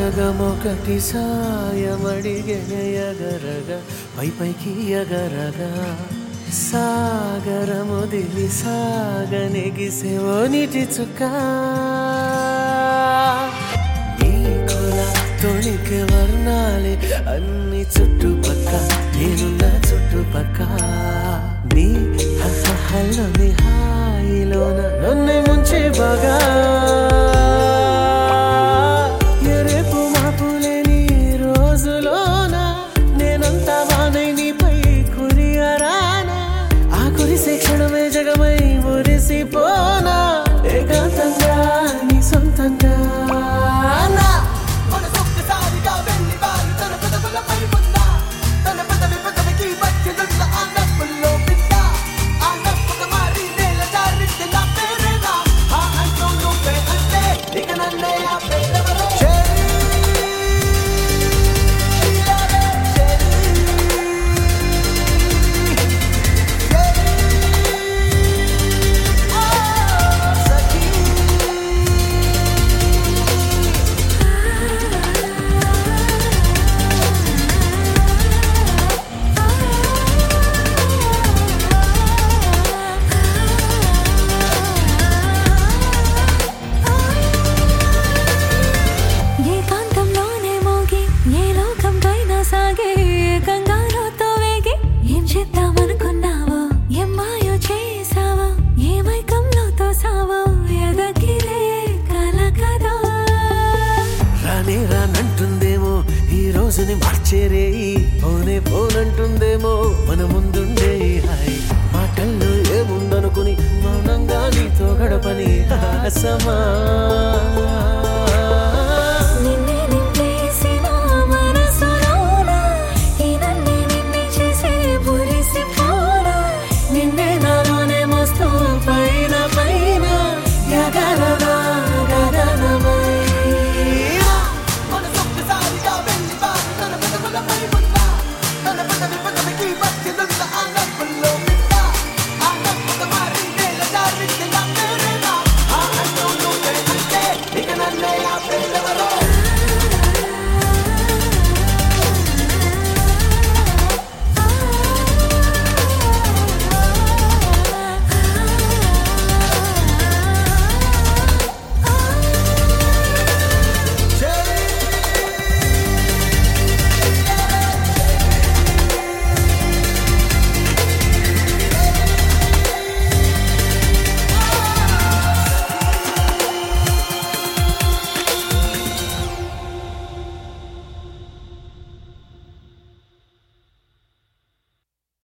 సగమొకటి సాయమడిగెనయగరగా పై పైకి ఎగరగా సాగరముదిలి సాగనెగిసెవో నీటి చుక్క నీ కుల తొణికి వర్ణాలే అన్ని చుట్టుపక్క నేనున్న చుట్టుపక్క నీ హల్లోని హాయిలోన నన్ను ముంచే బాగా ఎరేపు మాపు లేని రోజులోన నేనంతా వానై నీపై కురియరానా ఆ కురిసే క్షణమే జగమై మురిసిపోనా ఏకాంతంగా నీ సొంతంగా నా మనసొక్కసారిగా వెళ్ళి వారి తన పెదవులపై ఉన్న తన పెదవి పెదవికి మధ్యనున్న ఆ నవ్వుల్లో బిడ్డ ఆ నవ్వుక మారి నేల జారిస్తే నా పేరేనా ఆ అంటూ నువ్వే అంటే ఇక నన్నే ఆ పేరెవరో చెరి ఏకాంతంలోనే మోగి ఏ లోకం పైన సాగే కంగారుతో వేగి ఏం చేద్దామనుకున్నావో ఏం మాయో చేసావో ఏ మైకంలో తోసావో ఎదగిరే కల కదా రానే రానంటుందేమో ఈ రోజుని మార్చేరే పోనే పోనంటుందేమో మన ముందుండే ఈ హాయ్ మాటల్లో ఏముందనుకుని మౌనంగా నీతో గడపని ఆసమా